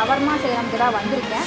Shawarma செய்கிறதுக்கு தான் வந்திருக்கேன்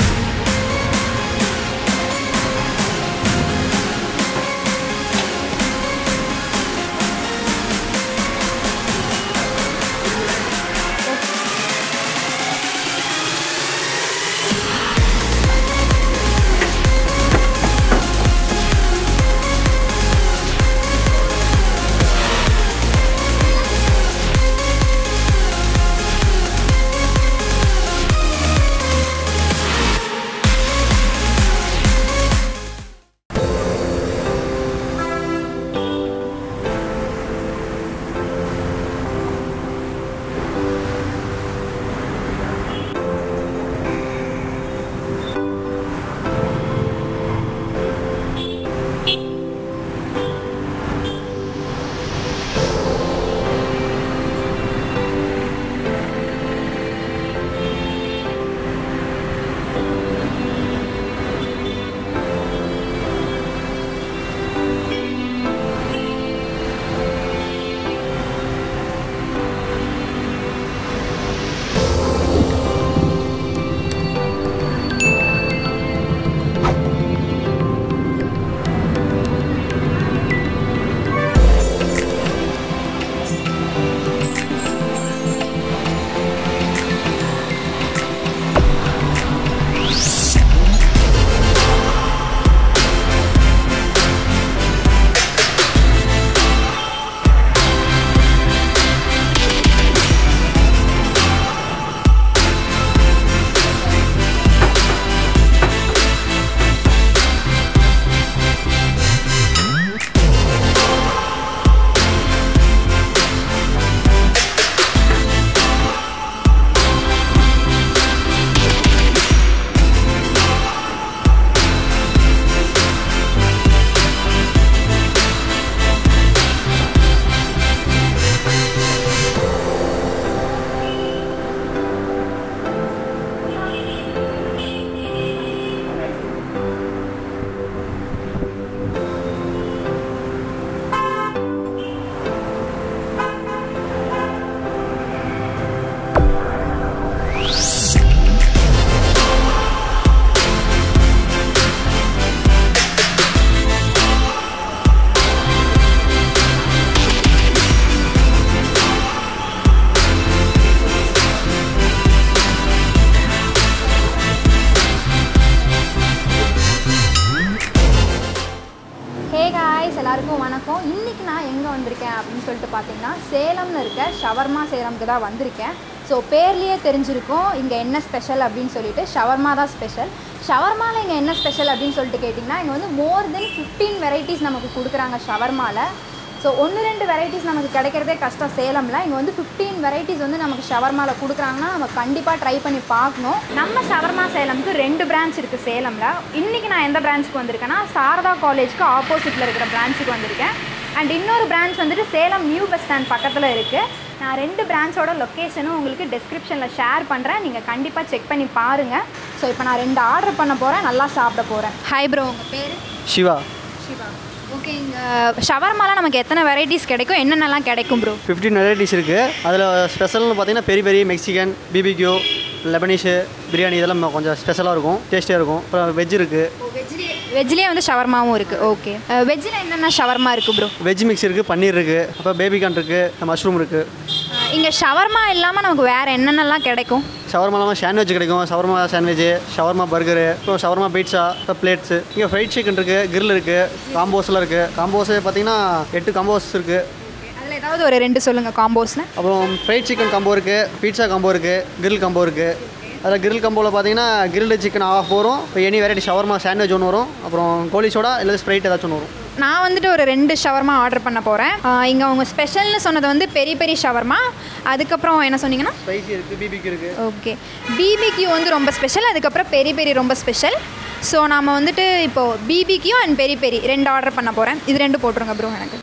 ஹே காய்ஸ் எல்லாருக்கும் வணக்கம் இன்றைக்கி நான் எங்கே வந்திருக்கேன் அப்படின்னு சொல்லிட்டு பார்த்தீங்கன்னா சேலம்னு இருக்க ஷவர்மா சேலம்க்கு தான் வந்திருக்கேன் ஸோ பேர்லேயே தெரிஞ்சிருக்கும் இங்கே என்ன ஸ்பெஷல் அப்படின்னு சொல்லிட்டு ஷவர்மா தான் ஸ்பெஷல் ஷவர்மாவில் இங்கே என்ன ஸ்பெஷல் அப்படின்னு சொல்லிட்டு கேட்டிங்கன்னா இங்கே வந்து மோர் தென் ஃபிஃப்டீன் வெரைட்டிஸ் நமக்கு கொடுக்குறாங்க ஷவர்மாவில் ஸோ ஒன்று ரெண்டு வெரைட்டிஸ் நமக்கு கிடைக்கிறதே கஷ்டம் சேலமில் இங்கே வந்து ஃபிஃப்டீன் வெரைட்டிஸ் வந்து நமக்கு ஷவர்மாவில் கொடுக்குறாங்கன்னா நம்ம கண்டிப்பாக ட்ரை பண்ணி பார்க்கணும் நம்ம ஷவர்மா சேலம்க்கு ரெண்டு பிரான்ச் இருக்குது சேலமில் இன்றைக்கி நான் எந்த பிரான்ச்சுக்கு வந்திருக்கேன்னா சாரதா காலேஜ்க்கு ஆப்போசிட்டில் இருக்கிற பிரான்ச்சுக்கு வந்திருக்கேன் அண்ட் இன்னொரு பிரான்ச் வந்துட்டு சேலம் நியூ பஸ் ஸ்டாண்ட் பக்கத்தில் இருக்குது நான் ரெண்டு பிரான்ச்சோட லொக்கேஷனும் உங்களுக்கு டிஸ்கிரிப்ஷனில் ஷேர் பண்ணுறேன் நீங்கள் கண்டிப்பாக செக் பண்ணி பாருங்கள் ஸோ இப்போ நான் ரெண்டு ஆர்டர் பண்ண போகிறேன் நல்லா சாப்பிட போகிறேன் ஹாய் ப்ரோ உங்கள் பேர் சிவா சிவா ஓகே இங்கே ஷவர்மாலாம் நமக்கு எத்தனை வெரைட்டிஸ் கிடைக்கும் என்னென்னலாம் கிடைக்கும் ப்ரோ ஃபிஃப்டீன் வெரைட்டிஸ் இருக்குது அதில் ஸ்பெஷல்னு பார்த்தீங்கன்னா பெரிய பெரிய மெக்சிகன் பிபிக்யூ லெபனீஷு பிரியாணி இதெல்லாம் கொஞ்சம் ஸ்பெஷலாக இருக்கும் டேஸ்டியாக இருக்கும் அப்புறம் வெஜ் இருக்குது வெஜ்லேயே வெஜ்லேயே வந்து ஷவர்மாவும் இருக்குது ஓகே வெஜ்ஜில் என்னென்ன ஷவர்மா இருக்குது ப்ரோ வெஜ் மிக்ஸ் இருக்குது பன்னீர் இருக்குது அப்புறம் பேபிகான் இருக்குது மஷ்ரூம் இருக்குது இங்கே ஷவர்மா இல்லாமல் நமக்கு வேறு என்னென்னலாம் கிடைக்கும் ஷவர்மா இல்லாமல் சாண்ட்விச் கிடைக்கும் ஷவர்மா சாண்ட்விச் ஷவர்மா பர்கரு அப்புறம் ஷவர்மா பீட்சா அப்புறம் பிளேட்ஸு இங்கே ஃப்ரைட் சிக்கன் இருக்குது கிரில் இருக்குது காம்போஸ்லாம் இருக்குது காம்போஸ் பார்த்தீங்கன்னா எட்டு காம்போஸ் இருக்குது அதில் ஏதாவது ஒரு ரெண்டு சொல்லுங்கள் காம்போஸில் அப்புறம் ஃப்ரைட் சிக்கன் காம்போ இருக்குது பீட்சா காம்போ இருக்குது கிரில் காம்போ இருக்குது அதில் கிரில் காம்போவில் பார்த்தீங்கன்னா கிரில்டு சிக்கன் ஆஃப் வரும் இப்போ எனி வெரைட்டி ஷவர்மா சாண்ட்விச் ஒன்று வரும் அப்புறம் கோழி சோடா இல்லை ஸ்ப்ரைட் ஏதாச்சும் ஒன்று வரும் நான் வந்துட்டு ஒரு ரெண்டு ஷவர்மா ஆர்டர் பண்ண போகிறேன் இங்கே அவங்க ஸ்பெஷல்னு சொன்னது வந்து பெரிய பெரிய ஷவர்மா அதுக்கப்புறம் என்ன சொன்னீங்கன்னா ஸ்பைசி இருக்குது பிபிக்கு இருக்குது ஓகே பிபிக்யூ வந்து ரொம்ப ஸ்பெஷல் அதுக்கப்புறம் பெரிய பெரிய ரொம்ப ஸ்பெஷல் ஸோ நாம் வந்துட்டு இப்போது பிபிக்யூ அண்ட் பெரிய பெரிய ரெண்டு ஆர்டர் பண்ண போகிறேன் இது ரெண்டு போட்டுருங்க ப்ரோ எனக்கு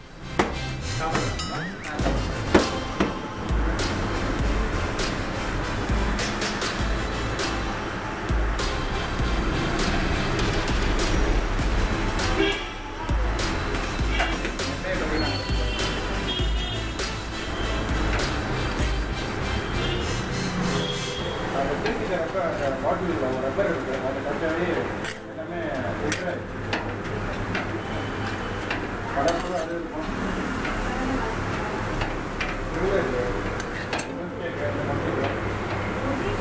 பாட்டில் ரப்பர் இருக்கு அதை கட்டாவே எல்லாமே filter ஆயிடுச்சு. கலர்ஃபுல்லாக அது இருக்கும் உள்ள இருக்கு. இன்னும் கேக்கு, அந்த மாதிரி இருக்கும்.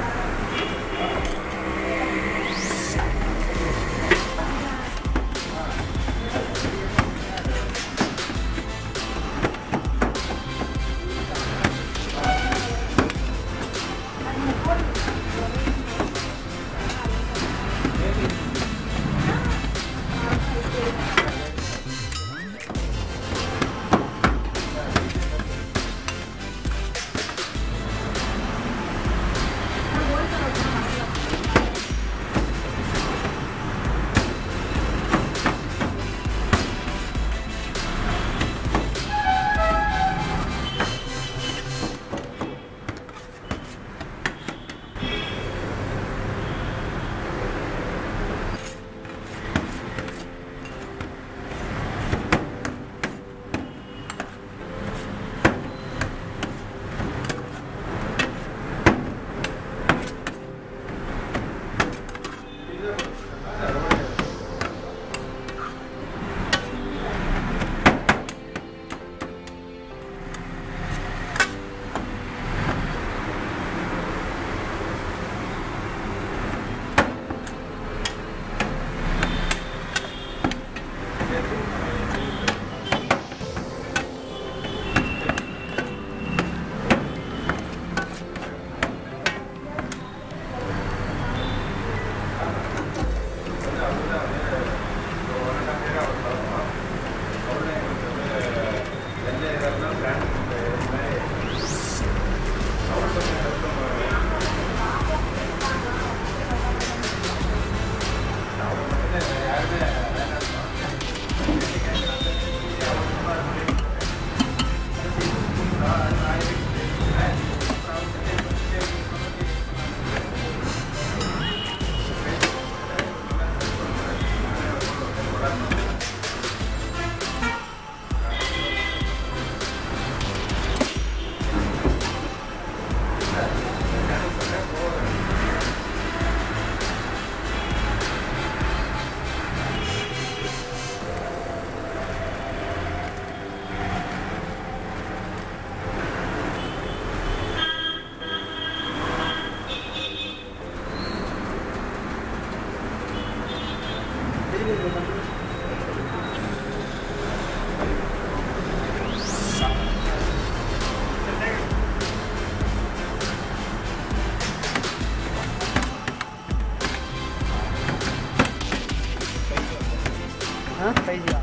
ஆ ஸ்பைசியா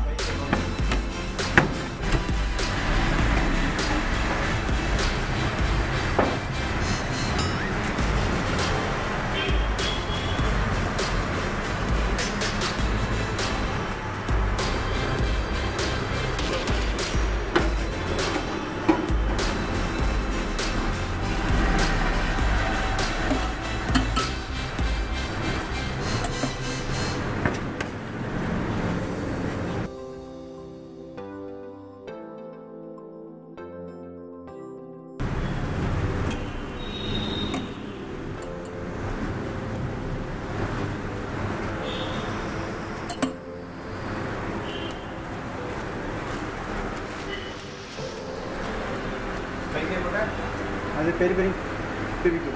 அது பெரிய பெரிய பிரிக்கும்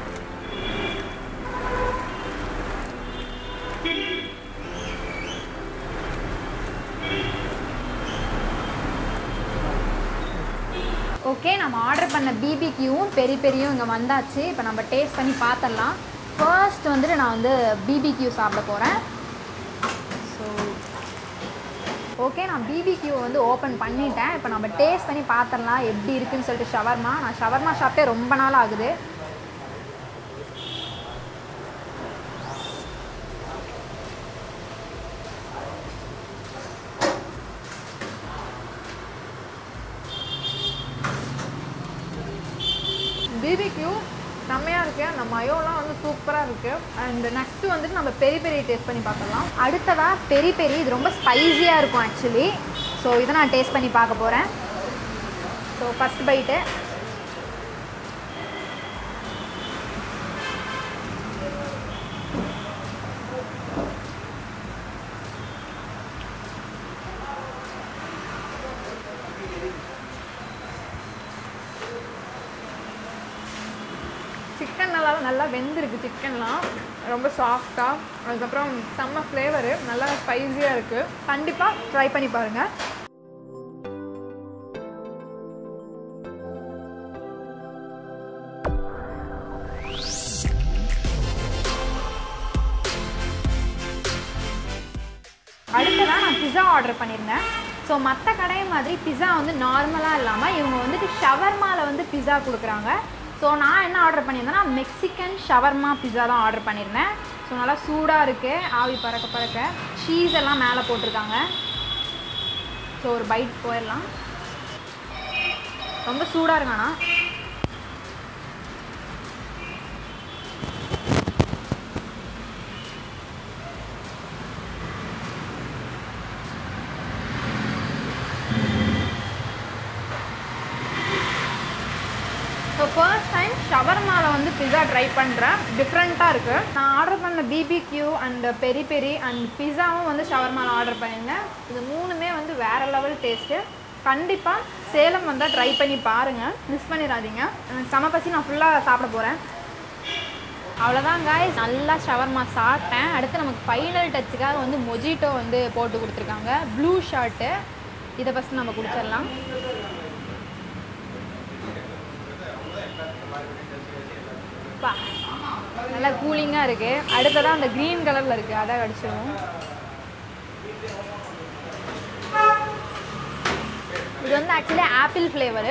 ஓகே நம்ம ஆர்டர் பண்ண பிபிக்யூவும் பெரி பெரியும் இங்கே வந்தாச்சு இப்போ நம்ம டேஸ்ட் பண்ணி பார்த்துடலாம் ஃபர்ஸ்ட் வந்துட்டு நான் வந்து பிபிக்யூ சாப்பிட போகிறேன் ஸோ ஓகே நான் பிபிக்யூ வந்து ஓப்பன் பண்ணிட்டேன் இப்போ நம்ம டேஸ்ட் பண்ணி பார்த்துடலாம் எப்படி இருக்குன்னு சொல்லிட்டு ஷவர்மா நான் ஷவர்மா சாப்பிட்டே ரொம்ப நாள் ஆகுது பிபிக்யூ செம்மையாக இருக்குது அந்த மயோலாம் வந்து சூப்பராக இருக்குது அண்ட் நெக்ஸ்ட்டு வந்துட்டு நம்ம பெரி பெரி டேஸ்ட் பண்ணி பார்க்கலாம் அடுத்ததாக பெரி பெரி இது ரொம்ப ஸ்பைஸியாக இருக்கும் ஆக்சுவலி ஸோ இதை நான் டேஸ்ட் பண்ணி பார்க்க போகிறேன் ஸோ ஃபஸ்ட் பைட்டு சிக்கன் நல்லா நல்லா வெந்திருக்கு சிக்கன்லாம் ரொம்ப சாஃப்டாக அதுக்கப்புறம் செம்ம ஃப்ளேவரு நல்லா ஸ்பைஸியாக இருக்குது கண்டிப்பாக ட்ரை பண்ணி பாருங்கள் அடுத்ததாக நான் பிஸா ஆர்டர் பண்ணியிருந்தேன் ஸோ மற்ற கடையை மாதிரி பிஸா வந்து நார்மலாக இல்லாமல் இவங்க வந்துட்டு ஷவர்மாவில் வந்து பிஸா கொடுக்குறாங்க ஸோ நான் என்ன ஆர்டர் பண்ணியிருந்தேன்னா மெக்சிகன் ஷவர்மா பிஸா தான் ஆர்டர் பண்ணியிருந்தேன் ஸோ நல்லா சூடாக இருக்குது ஆவி பறக்க பறக்க சீஸ் எல்லாம் மேலே போட்டிருக்காங்க ஸோ ஒரு பைட் போயிடலாம் ரொம்ப சூடாக இருக்கானா ஸோ ஃபர்ஸ்ட் டைம் ஷவர்மாவில் வந்து பிஸா ட்ரை பண்ணுறேன் டிஃப்ரெண்ட்டாக இருக்குது நான் ஆர்டர் பண்ண BBQ and peri peri and பிஸாவும் வந்து ஷவர்மாவில் ஆர்டர் பண்ணியிருந்தேன் இது மூணுமே வந்து வேறு லெவல் டேஸ்ட்டு கண்டிப்பாக சேலம் வந்தால் ட்ரை பண்ணி பாருங்கள் மிஸ் பண்ணிடாதீங்க எனக்கு செம பசி நான் ஃபுல்லாக சாப்பிட போகிறேன் அவ்வளோதான் காய்ஸ் நல்லா ஷவர்மா சாப்பிட்டேன் அடுத்து நமக்கு ஃபைனல் டச்சுக்காக வந்து மொஜிட்டோ வந்து போட்டு கொடுத்துருக்காங்க ப்ளூ ஷர்ட்டு இதை ஃபஸ்ட்டு நம்ம குடிச்சிடலாம் பா நல்லா கூலிங்காக இருக்குது அடுத்ததான் அந்த க்ரீன் கலரில் இருக்குது அதை அடிச்சிடுவோம் இது வந்து ஆக்சுவலி ஆப்பிள் ஃப்ளேவரு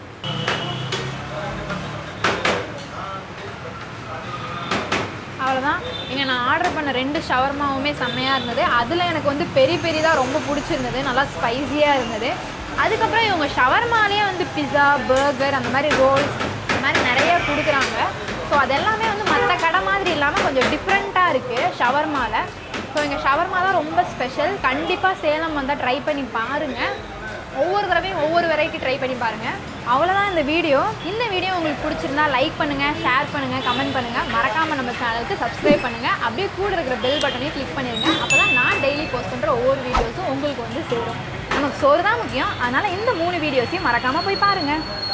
அவ்வளோதான் இங்கே நான் ஆர்டர் பண்ண ரெண்டு ஷவர்மாவுமே செம்மையாக இருந்தது அதில் எனக்கு வந்து பெரிய பெரியதாக ரொம்ப பிடிச்சிருந்தது நல்லா ஸ்பைஸியாக இருந்தது அதுக்கப்புறம் இவங்க ஷவர்மாலேயே வந்து பிஸா பர்கர் அந்த மாதிரி ரோல்ஸ் இந்த மாதிரி நிறைய கொடுக்குறாங்க ஸோ அதெல்லாமே வந்து மற்ற கடை மாதிரி இல்லாமல் கொஞ்சம் டிஃப்ரெண்ட்டாக இருக்குது ஷவர்மாவில் ஸோ இங்கே ஷவர்மா தான் ரொம்ப ஸ்பெஷல் கண்டிப்பாக சேலம் வந்தால் ட்ரை பண்ணி பாருங்கள் ஒவ்வொரு தடவையும் ஒவ்வொரு வெரைட்டி ட்ரை பண்ணி பாருங்கள் அவ்வளோதான் இந்த வீடியோ இந்த வீடியோ உங்களுக்கு பிடிச்சிருந்தா லைக் பண்ணுங்கள் ஷேர் பண்ணுங்கள் கமெண்ட் பண்ணுங்கள் மறக்காமல் நம்ம சேனலுக்கு சப்ஸ்கிரைப் பண்ணுங்கள் அப்படியே கூட இருக்கிற பெல் பட்டனையும் கிளிக் பண்ணிடுங்க அப்போ தான் நான் டெய்லி போஸ்ட் பண்ணுற ஒவ்வொரு வீடியோஸும் உங்களுக்கு வந்து சேரும் நமக்கு சோறு தான் முக்கியம் அதனால் இந்த மூணு வீடியோஸையும் மறக்காமல் போய் பாருங்கள்